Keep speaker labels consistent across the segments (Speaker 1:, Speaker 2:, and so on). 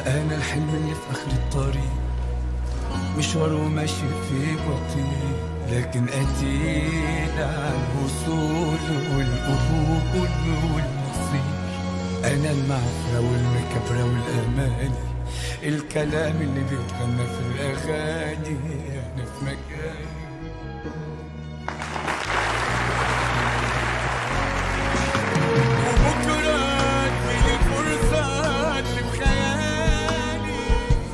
Speaker 1: أنا الحلم اللي في آخر الطريق مشواره ماشي في بطيء لكن أتينا على الوصول والقبول والنصيب أنا المعفرة والمكبرة والأماني الكلام اللي بيتغنى في الأغاني أنا في مكاني وبكرة تجيلي فرصة اللي بخيالي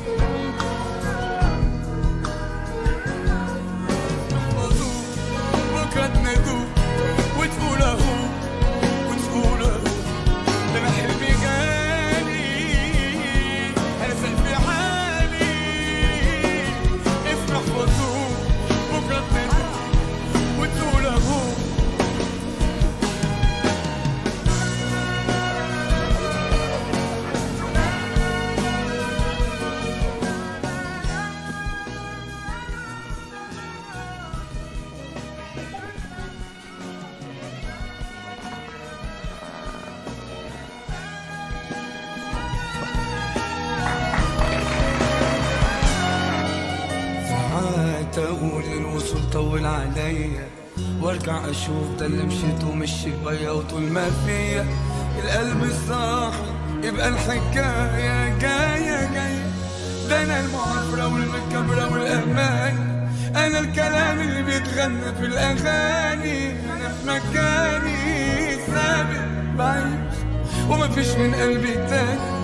Speaker 1: تحفظوه بكرة تنادوه وتقول أهو وتقول أهو ده أنا حلمي جالي أنا سقفي عالي افرح وتقول بكرة تنادوه وتقول أهو ساعات اقول الوصول طول عليا وارجع اشوف ده اللي مشيت ومشي بيا وطول ما فيا القلب صاحي يبقى الحكاية جاية جاية ده انا المعافرة والمكبرة والامان انا الكلام اللي بيتغنى في الاغاني انا في مكاني ثابت بعيش ومفيش من قلبي تاني